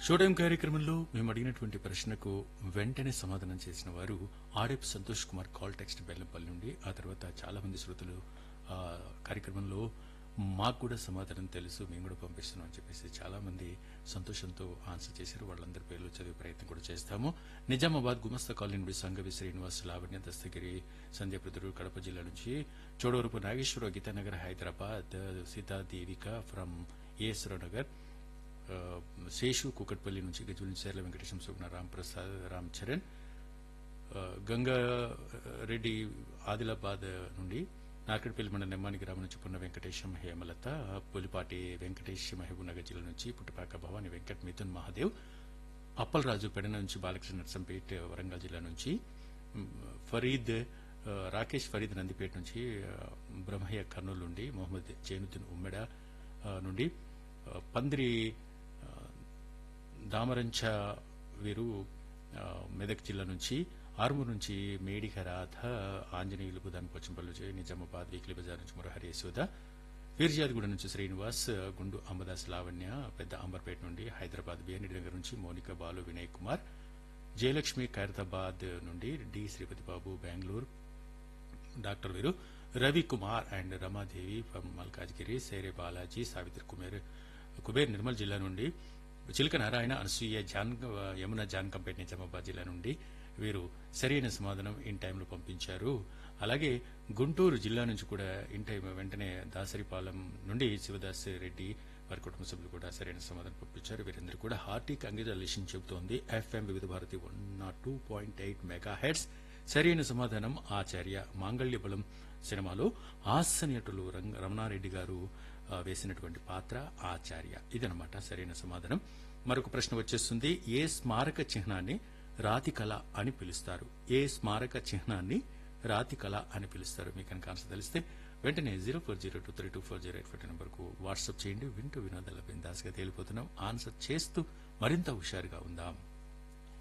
show time కార్యక్రమంలో మేము అడిగినటువంటి ప్రశ్నకు వెంటనే సమాధానం చేసిన వారు R F Santosh Kumar call text Bellampalli నుండి ఆ తర్వాత చాలా మంది శ్రోతలు ఆ కార్యక్రమంలో మాకు కూడా సమాధానం తెలుసు మేము కూడా పంపిస్తున్నాం అని చెప్పేసి చాలా మంది సంతోషంతో ఆన్సర్ చేశారు వాళ్ళందరి పేర్లు చదివే ప్రయత్నం కూడా చేస్తాము నిజామాబాద్ గుమస్తా కాలనీ నుండి సంగవి శ్రీనివాస్ లావణ్య దస్తగిరి సంధ్యప్రదురు కడప జిల్లా నుంచి చోడవరపు నాగేశ్వర గీతానగర్ హైదరాబాద్ సీతాదేవిక ఫ్రమ్ ఏఎస్రావు నగర్ ఆ, శేషు కుకట్పల్లి నుంచి గజుల చేర్ల వెంకటేశం సుగుణ రామ్ ప్రసాద్ రామ్ చరణ్ ఆ, గంగా రెడ్డి ఆదిలాబాద్ నుండి నాకడపల్లి మండలం నెమ్మాని గ్రామం నుంచి పున్న వెంకటేశం హేమలత పులిపాటి వెంకటేష్ మహబూబ్నగర్ జిల్లా నుంచి పుట్టపాక భవాని వెంకట్ మిథున్ మహాదేవ్ అప్పలరాజు పెడన నుంచి బాలకృష్ణ నర్సంపేట్ వరంగల్ జిల్లా నుంచి మ్, ఫరీద్ ఆ, రాకేష్ ఫరీద్ నందిపేట నుంచి ఆ, బ్రహ్మయ్య కర్నూలు నుండి మొహమ్మద్ జైనుద్దీన్ ఉమ్మెడ ఆ, నుండి ఆ, పందిరి ఆ, దామరంచ వీరు ఆ, మెదక్ జిల్లా నుంచి ఆర్మూర్ నుంచి మేడిక రాధ ఆంజనేయులు బుధాన్ పోచంపల్లి నుంచి నిజామాబాద్ వీక్లీ బజార్ నుంచి మురహరి యశోద వీర్జాదిగూడ నుంచి శ్రీనివాస్ గుండు అంబదాస్ లావణ్య పెద్ద అంబర్పేట నుండి హైదరాబాద్ బిఎన్డి నగర్ నుంచి మోనిక బాలు వినయ్ కుమార్ జయలక్ష్మి ఖైరతాబాద్ నుండి D Sripathi Babu Bengaluru doctor Veeru Ravi Kumar and Ramadevi from Malkajgiri సేరే బాలాజీ సావిత్రి కుమేర్ కుబేర్ నిర్మల్ జిల్లా నుండి చిలక నారాయణ అనసూయ జాన్ యమున జాన్ కంపేట్ నిజామాబాద్ జిల్లా నుండి వీరు సరైన సమాధానం ఇన్ టైంలో పంపించారు అలాగే గుంటూరు జిల్లా నుంచి కూడా ఇన్ టైం వెంటనే దాసరిపాలెం నుండి శివదాస్ రెడ్డి వారి కుటుంబ సభ్యులు కూడా సరైన సమాధానం పంపించారు వీరందరూ కూడా హార్టీ కంగ్రాచులేషన్ చెబుతోంది FM Vividha Bharati one naught two point eight mega heads సరైన సమాధానం ఆచార్య మాంగళ్య బలం సినిమాలో హాస్య నటులు రంగ రమణారెడ్డి గారు ఆ, వేసినటువంటి పాత్ర ఆచార్య ఇదనమాట సరైన సమాధానం మరొక ప్రశ్న వచ్చేస్తుంది ఏ స్మారక చిహ్నాన్ని రాతి కళ అని పిలుస్తారు ఏ స్మారక చిహ్నాన్ని రాతి కళ అని పిలుస్తారు మీకు కనుక ఆన్సర్ తెలిస్తే వెంటనే zero four zero two three two four zero eight four నెంబర్కు వాట్సాప్ చేయండి వింటూ వినోదాల బిందాస్గా తేలిపోతున్నాం ఆన్సర్ చేస్తూ మరింత హుషారుగా ఉందాం